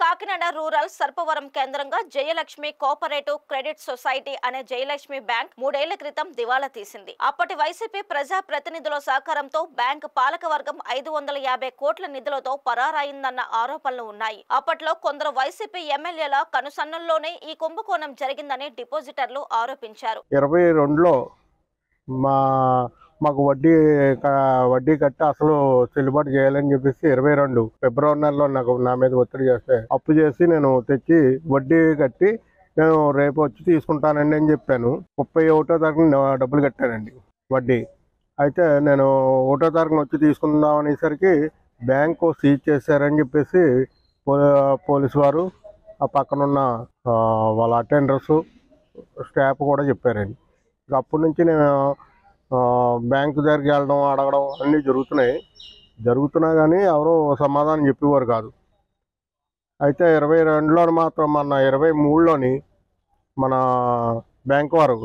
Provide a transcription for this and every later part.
Kakinada rural Sarpavaram కేంద్రంగా Jayalakshmi cooperative credit society అనే Jayalakshmi bank మూడేళ్ల క్రితం దివాలా తీసింది అప్పటి వైసీపీ ప్రజా ప్రతినిధుల సహకారంతో బ్యాంక్ పాలకవర్గం ఐదు వందల యాభై కోట్ల నిధులతో పరారైందన్న ఆరోపణలు ఉన్నాయి అప్పట్లో కొందరు వైసీపీ ఎమ్మెల్యేల కనుసన్నల్లోనే ఈ కుంభకోణం జరిగిందని డిపాజిటర్లు ఆరోపించారు ఇరవై రెండులో మా మాకు వడ్డీ క- వడ్డీ కట్టి అసలు చెల్లుబాటు చేయాలని చెప్పేసి ఇరవై రెండు ఫిబ్రవరి నెలలో నాకు నా మీద ఒత్తిడి చేస్తే అప్పు చేసి నేను తెచ్చి వడ్డీ కట్టి నేను రేపు వచ్చి తీసుకుంటానండి అని చెప్పాను ముప్పై ఒకటో తారీఖున డబ్బులు కట్టానండి వడ్డీ అయితే నేను ఒకటో తారీఖున వచ్చి తీసుకుందాం అనేసరికి బ్యాంకు సీజ్ చేశారని చెప్పేసి పో- పోలీసు వారు ఆ పక్కనున్న ఆ, వాళ్ళ అటెండర్స్ స్టాఫ్ కూడా చెప్పారండి ఇక అప్పటి నుంచి నేను ఆ, బ్యాంకు దగ్గరికి వెళ్ళడం అడగడం అన్నీ జరుగుతున్నాయి జరుగుతున్నా కానీ ఎవరు సమాధానం చెప్పేవారు కాదు అయితే ఇరవై రెండులో మాత్రం మన ఇరవై మూడులోని మన బ్యాంక్ వారు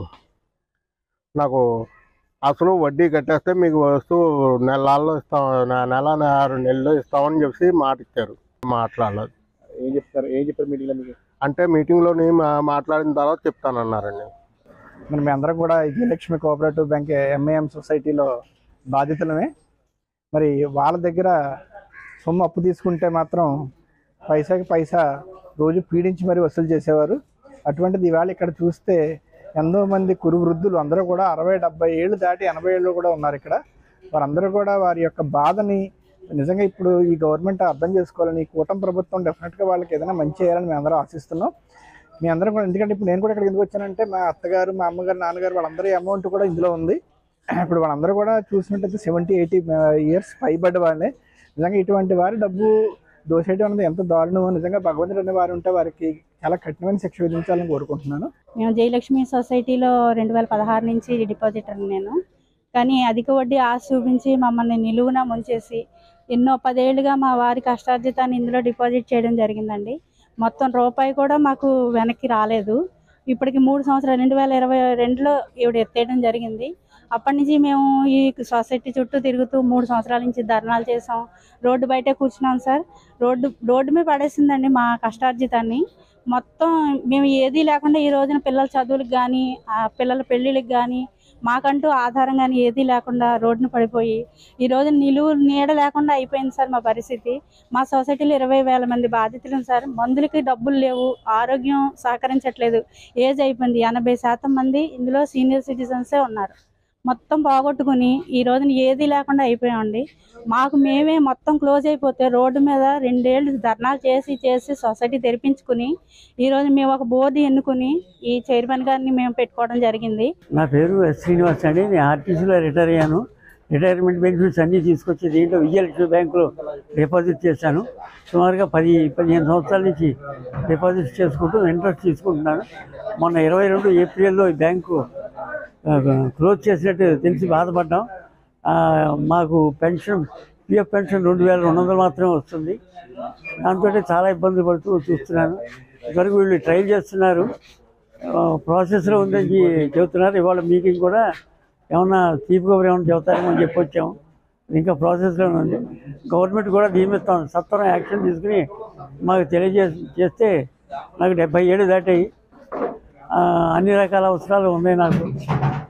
నాకు అసలు వడ్డీ కట్టేస్తే మీకు వస్తువు నెలల్లో ఇస్తాం నె- నెల నె- ఆరు నెలల్లో ఇస్తామని చెప్పి మాట ఇచ్చారు మాట్లాడలేదు ఏం చెప్తారు ఏం చెప్పారు మీటింగ్లో మీకు అంటే మీటింగ్లోని మా- మాట్లాడిన తర్వాత చెప్తానన్నారండి మరి మేమందరం కూడా విజయలక్ష్మి కోఆపరేటివ్ బ్యాంక్ ఎంఏఎం సొసైటీలో బాధితులమే మరి వాళ్ళ దగ్గర సొమ్ము అప్పు తీసుకుంటే మాత్రం పైసాకి పైసా రోజు పీడించి మరి వసూలు చేసేవారు అటువంటిది ఇవాళ ఇక్కడ చూస్తే ఎంతో మంది కురు వృద్ధులు అందరూ కూడా అరవై డెబ్బై ఏళ్ళు దాటి ఎనభై ఏళ్ళు కూడా ఉన్నారు ఇక్కడ వారందరూ కూడా వారి యొక్క బాధని నిజంగా ఇప్పుడు ఈ గవర్నమెంట్ అర్థం చేసుకోవాలని ఈ కూటమి ప్రభుత్వం డెఫినెట్గా వాళ్ళకి ఏదైనా మంచి చేయాలని మేము అందరం ఆశిస్తున్నాం మీ అందరం కూడా ఎందుకంటే ఇప్పుడు నేను కూడా ఇక్కడికి ఎందుకు వచ్చానంటే మా అత్తగారు మా అమ్మగారు నాన్నగారు వాళ్ళందరి అమౌంట్ కూడా ఇందులో ఉంది ఇప్పుడు వాళ్ళందరూ కూడా చూసినట్టయితే సెవెంటీ ఎయిటీ ఇయర్స్ పైబడ్డ వాళ్ళే నిజంగా ఇటువంటి వారి డబ్బు దోసేయడం అనేది ఎంత దారుణమో నిజంగా భగవంతుడు అనే వారు ఉంటే వారికి చాలా కఠినమైన శిక్ష విధించాలని కోరుకుంటున్నాను మేము జయలక్ష్మి సొసైటీలో రెండు వేల పదహారు నుంచి డిపాజిటర్ నేను కానీ అధిక వడ్డీ ఆశ చూపించి మమ్మల్ని నిలువున ముంచేసి ఎన్నో పదేళ్లుగా మా వారి కష్టార్జితాన్ని ఇందులో డిపాజిట్ చేయడం జరిగిందండి మొత్తం రూపాయి కూడా మాకు వెనక్కి రాలేదు ఇప్పటికి మూడు సంవత్సరాలు రెండు వేల ఇరవై రెండులో ఈవిడ ఎత్తేయడం జరిగింది అప్పటి నుంచి మేము ఈ సొసైటీ చుట్టూ తిరుగుతూ మూడు సంవత్సరాల నుంచి ధర్నాలు చేసాం రోడ్డు బయటే కూర్చున్నాం సార్ రోడ్డు రోడ్డు మీద పడేసిందండి మా కష్టార్జితాన్ని మొత్తం మేము ఏదీ లేకుండా ఈ రోజున పిల్లల చదువులకు కానీ పిల్లల పెళ్ళిళ్ళకి కానీ మాకంటూ ఆధారం కానీ ఏదీ లేకుండా రోడ్డున పడిపోయి ఈ రోజు నిలువు నీడ లేకుండా అయిపోయింది సార్ మా పరిస్థితి మా సొసైటీలో ఇరవై వేల మంది బాధితులు సార్ మందులకి డబ్బులు లేవు ఆరోగ్యం సహకరించట్లేదు ఏజ్ అయిపోయింది ఎనభై శాతం మంది ఇందులో సీనియర్ సిటిజన్సే ఉన్నారు మొత్తం పోగొట్టుకుని ఈ రోజున ఏది లేకుండా అయిపోయామండి మాకు మేమే మొత్తం క్లోజ్ అయిపోతే రోడ్డు మీద రెండేళ్ళు ధర్నాలు చేసి చేసి సొసైటీ తెరిపించుకుని ఈ రోజు మేము ఒక బోర్డు ఎన్నుకుని ఈ చైర్మన్ గారిని మేము పెట్టుకోవడం జరిగింది నా పేరు ఎస్ శ్రీనివాస్ అండి నేను ఆర్టీసీలో రిటైర్ అయ్యాను రిటైర్మెంట్ బెనిఫిట్స్ అన్నీ తీసుకొచ్చి దీంట్లో విజయలక్ష్మి బ్యాంకులో డిపాజిట్ చేశాను సుమారుగా పది పదిహేను సంవత్సరాల నుంచి డిపాజిట్ చేసుకుంటూ ఇంట్రెస్ట్ తీసుకుంటున్నాను మొన్న ఇరవై రెండు ఏప్రిల్లో ఈ బ్యాంకు ఆ, క్లోజ్ చేసినట్టు తెలిసి బాధపడ్డాం ఆ, మాకు పెన్షన్ పిఎఫ్ పెన్షన్ రెండు వేల రెండు వందలు మాత్రమే వస్తుంది దాంతో చాలా ఇబ్బంది పడుతూ చూస్తున్నాను ఇదివరకు వీళ్ళు ట్రైల్ చేస్తున్నారు ప్రాసెస్లో ఉందని చె- చెబుతున్నారు ఇవాళ మీటింగ్ కూడా ఏమన్నా చీఫ్ కబర్ ఏమైనా చెబుతారేమో అని చెప్పి వచ్చాము ఇంకా ప్రాసెస్లో ఉంది గవర్నమెంట్ కూడా దీని మీద త- సత్వరం యాక్షన్ తీసుకుని మాకు తెలియజే చేస్తే నాకు డెబ్బై ఏళ్ళు దాటాయి ఆ, అన్ని రకాల అవసరాలు ఉన్నాయి నాకు